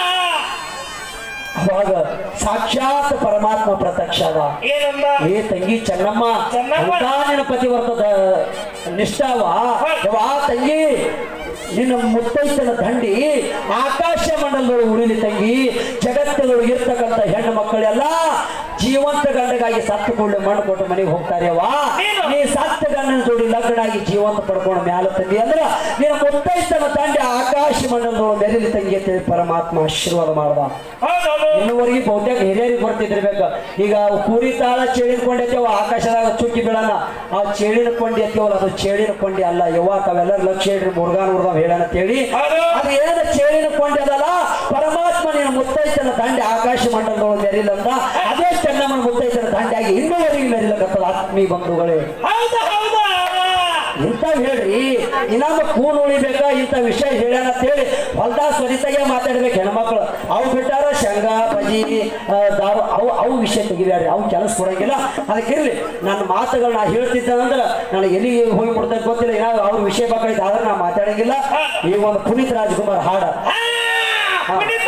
ಅವಾಗ ಸಾಕ್ಷಾತ್ ಪರಮಾತ್ಮ ಪ್ರತ್ಯಕ್ಷ ಅದ ಏನಂದ ಏ ತಂಗಿ ಚೆನ್ನಮ್ಮ ಚೆನ್ನಮ್ಮ. ಅಂತ ನಿನ್ನ ಪತಿವರ್ತದ ನಿಷ್ಠಾವ ಯವ್ವಾ ತಂಗಿ ನಿನ್ನ ಮುತ್ತೈತನ ದಂಡಿ ಆಕಾಶ ಮಂಡಲದೊಳಗೆ ಉಳಿಲಿ ತಂಗಿ ಜಗತ್ತಿನೊಳಗೆ ಇರ್ತಕ್ಕಂಥ ಹೆಣ್ಣು ಮಕ್ಕಳೆಲ್ಲ ಜೀವಂತ ಗಂಡಗಾಗಿ ಸತ್ತು ಕೊಳ್ಳೆ ಮಣ್ಣು ಕೊಟ್ಟು ಮನೆಗೆ ಹೋಗ್ತಾರೆವ ನೀನು? ನೀ ಸತ್ತ ಗಂಡನ ಜೋಡಿ ಲಗ್ನಾಗಿ ಜೀವಂತ ಪಡ್ಕೊಂಡು ಮ್ಯಾಲ ತಂಗಿ ಅಂದ್ರ ನಿನ್ನ ಮುತ್ತೈತನ ದಂಡಿ ಆಕಾಶ ಮಂಡಲದೊಳಗೆ ಮೆರಿಲಿ ತಂಗಿ ಅಂತೇಳಿ ಪರಮಾತ್ಮ ಆಶೀರ್ವಾದ ಮಾಡ್ದ ಹೌದು ಹೌದು ಇನ್ನುವರೆಗೆ ಬಹುತೇಕ ಹಿರಿಯರಿಗೆ ಬರ್ತಿದ್ದಿರ್ಬೇಕು ಈಗ ಅವು ಕೂರಿ ತಾಳ ಚೇಳಿನ ಕೊಂಡೈತೇವ ಆಕಾಶದಾಗ ಚುಕ್ಕಿ ಬೀಳನ ಆ ಚೇಳಿನ ಕೊಂಡಿ ಎತ್ತೇವಲ್ಲ ಅದು ಚೇಳಿನ ಕೊಂಡಿ ಅಲ್ಲ ಯವ್ವ ತಾವೆಲ್ಲರೂ ಲಕ್ಷ ಹೇಳ್ರಿ ಮುರುಗಾನ್ ಮುರುಗಾವ್ ಹೇಳಣ ಅಂತೇಳಿ ಹೌದು ಅದು ಏನ ಚೇಳಿನ ಕೊಂಡಿ ಅದಲ್ಲ ಪರಮಾತ್ಮ ನಿನ್ನ ಮುತ್ತೈತನ ದಂಡೆ ಆಕಾಶ ಮಂಡಲದೊಳಗೆ ಮೆರಿಲಂದ ಅದೇ ಚೆನ್ನಮ್ಮನ ಮುತ್ತೈತನ ದಂಡೆಯಾಗಿ ಇನ್ನುವರೆಗೆ ಮೆರಿಲಕತ್ತದ ಆತ್ಮೀಯ ಬಂಧುಗಳೇ ಹೌದು ಹೌದು ಇಂಥವ್ ಹೇಳ್ರಿ ಇನ್ನೊಂದು ಕೂನ್ ಉಳಿಬೇಕಾ ಇಂಥ ವಿಷಯ ಹೇಳ್ಯಾನ ಅಂತೇಳಿ ಹೊಲ್ದಾಗ ಸ್ವರಿತಾಗೆ ಮಾತಾಡ್ಬೇಕು ಹೆಣ್ಮಕ್ಳು ಅವು ಬಿಟ್ಟಾರ ಶೇಂಗಾ ಬಜಿ ಆ, ದಾರು ಅವು ಅವು ವಿಷಯ ತೆಗಿಬ್ಯಾಡ್ರಿ ಅವು ಕೆಲಸ ಕೊಡಂಗಿಲ್ಲ ಅದಕ್ಕಿರ್ಲಿ ನನ್ನ ಮಾತುಗಳು ನಾ ಹೇಳ್ತಿದ್ದೇನಂದ್ರೆ ನನಗೆ ಎಲ್ಲಿ ಹೋಗಿ ಬಿಡ್ತದೆ ಗೊತ್ತಿಲ್ಲ ಏನಾದ್ರು ಅವ್ರ ವಿಷಯ ಬೇಕಾಯ್ತು ಆದ್ರೆ ನಾ ಮಾತಾಡಂಗಿಲ್ಲ ಈ ಒಂದು ಪುನೀತ್ ರಾಜ್ಕುಮಾರ್ ಹಾಡ ಆ, ಪುನೀತ್